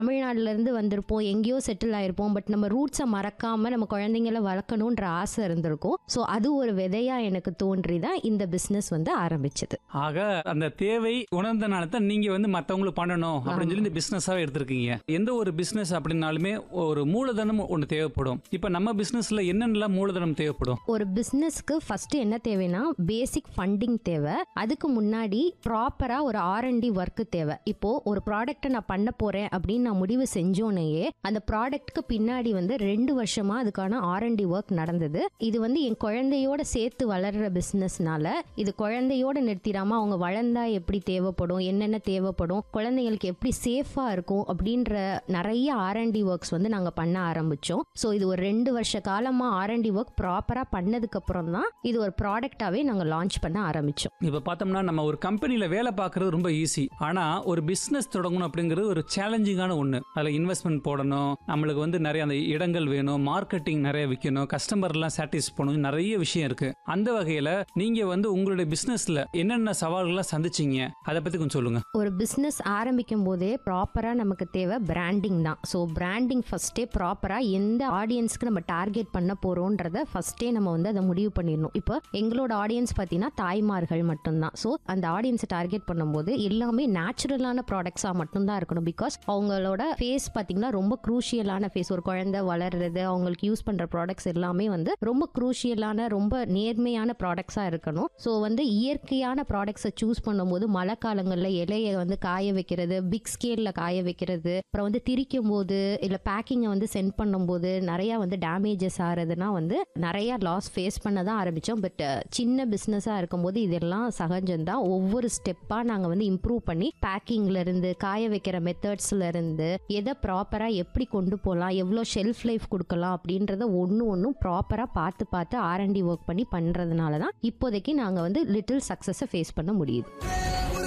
தமிழ்நாடுல இருந்து வந்திருப்போம் எங்கேயோ செட்டில் ஆயிருப்போம் பட் நம்ம ரூட்ஸை மறக்காம நம்ம குழந்தைங்கள வளர்க்கணுன்ற ஆசை இருந்திருக்கும் ஸோ அது ஒரு விதையா எனக்கு தோன்றி தான் இந்த பிஸ்னஸ் வந்து ஆரம்பிச்சது ஆக அந்த தேவை உணர்ந்தனால தான் நீங்க வந்து மத்தவங்களுக்கு பண்ணணும் அப்படின்னு சொல்லி இந்த பிசினஸாவே எடுத்திருக்கீங்க எந்த ஒரு பிசினஸ் அப்படின்னாலுமே ஒரு மூலதனம் ஒன்று தேவைப்படும் இப்ப நம்ம பிசினஸ்ல என்னென்னலாம் மூலதனம் தேவைப்படும் ஒரு பிஸ்னஸ்க்கு ஃபர்ஸ்ட் என்ன தேவைன்னா பேசிக் ஃபண்டிங் தேவை அதுக்கு முன்னாடி ப்ராப்பரா ஒரு ஆர்என்டி ஒர்க்கு தேவை இப்போ ஒரு ப்ராடக்ட்டை நான் பண்ண போறேன் அப்படின்னு நான் முடிவு செஞ்சோனையே அந்த ப்ராடக்ட்க்கு பின்னாடி வந்து ரெண்டு வருஷமா அதுக்கான ஆர்என்டி ஒர்க் நடந்தது இது வந்து என் குழந்தையோட சேர்த்து வளர்ற பிஸ்னஸ்னால இது குழந்தையோட நிறுத்திடாம அவங்க வளர்ந்தா எப்படி தேவைப்படும் என்னென்ன தேவைப்படும் குழந்தைங்களுக்கு எப்படி சேஃபா இருக்கும் அப்படின்ற நிறைய ஆர்என்டி ஒர்க்ஸ் வந்து நாங்க பண்ண ஆரம்பிச்சோம் ஸோ இது ஒரு ரெண்டு வருஷ காலமா ஆர்என்டி ஒர்க் ப்ராப்பரா பண்ணதுக்கு அப்புறம் தான் இது ஒரு ப்ராடக்டாவே நாங்க லான்ச் பண்ண ஆரம்பிச்சோம் இப்ப பார்த்தோம்னா நம்ம ஒரு கம்பெனில வேலை பார்க்கறது ரொம்ப ஈஸி ஆனா ஒரு பிசினஸ் தொடங்கணும் அப்படிங்கிறது ஒரு சேலஞ்சிங்கான ஒண்ணு அதுல இன்வெஸ்ட்மெண்ட் போடணும் நம்மளுக்கு வந்து நிறைய அந்த இடங்கள் வேணும் மார்க்கெட்டிங் நிறைய விற்கணும் கஸ்டமர் எல்லாம் சாட்டிஸ் பண்ணணும் நிறைய விஷயம் இருக்கு அந்த வகையில நீங்க வந்து உங்களுடைய பிசினஸ்ல என்னென்ன சவால்கள்லாம் சந்திச்சீங்க அதை பத்தி கொஞ்சம் சொல்லுங்க ஒரு பிஸ்னஸ் ஆரம்பிக்கும் போதே ப்ராப்பராக நமக்கு தேவை பிராண்டிங் தான் ஸோ பிராண்டிங் ஃபஸ்ட்டே ப்ராப்பராக எந்த ஆடியன்ஸ்க்கு நம்ம டார்கெட் பண்ண போகிறோன்றத ஃபஸ்ட்டே நம்ம வந்து அதை முடிவு பண்ணிடணும் இப்போ எங்களோட ஆடியன்ஸ் பார்த்தீங்கன்னா தாய்மார்கள் மட்டும்தான் ஸோ அந்த ஆடியன்ஸை டார்கெட் பண்ணும்போது எல்லாமே நேச்சுரலான ப்ராடக்ட்ஸாக மட்டும்தான் இருக்கணும் பிகாஸ் அவங்களோட ஃபேஸ் பார்த்தீங்கன்னா ரொம்ப குரூஷியலான ஃபேஸ் ஒரு குழந்தை வளர்றது அவங்களுக்கு யூஸ் பண்ணுற ப்ராடக்ட்ஸ் எல்லாமே வந்து ரொம்ப குரூஷியலான ரொம்ப நேர்மையான ப்ராடக்ட்ஸாக இருக்கணும் ஸோ வந்து இயற்கையான ப்ராடக்ட்ஸை சூஸ் பண்ணும்போது மழை காலங்களில் இலையை வந்து காய வைக்கிறது பிக் ஸ்கேலில் காய வைக்கிறது அப்புறம் வந்து திரிக்கும் போது இல்லை பேக்கிங்கை வந்து சென்ட் பண்ணும்போது நிறையா வந்து டேமேஜஸ் ஆகிறதுனா வந்து நிறையா லாஸ் ஃபேஸ் பண்ண தான் ஆரம்பித்தோம் பட் சின்ன பிஸ்னஸாக இருக்கும்போது இதெல்லாம் சகஜம்தான் ஒவ்வொரு ஸ்டெப்பாக நாங்கள் வந்து இம்ப்ரூவ் பண்ணி பேக்கிங்ல இருந்து காய வைக்கிற மெத்தட்ஸ்ல இருந்து எதை ப்ராப்பராக எப்படி கொண்டு போகலாம் எவ்வளோ ஷெல்ஃப் லைஃப் கொடுக்கலாம் அப்படின்றத ஒன்று ஒன்றும் ப்ராப்பராக பார்த்து பார்த்து ஆர்என்டி ஒர்க் பண்ணி பண்ணுறதுனால தான் இப்போதைக்கு நாங்கள் வந்து லிட்டில் சக்ஸஸை ஃபேஸ் பண்ண முடியுது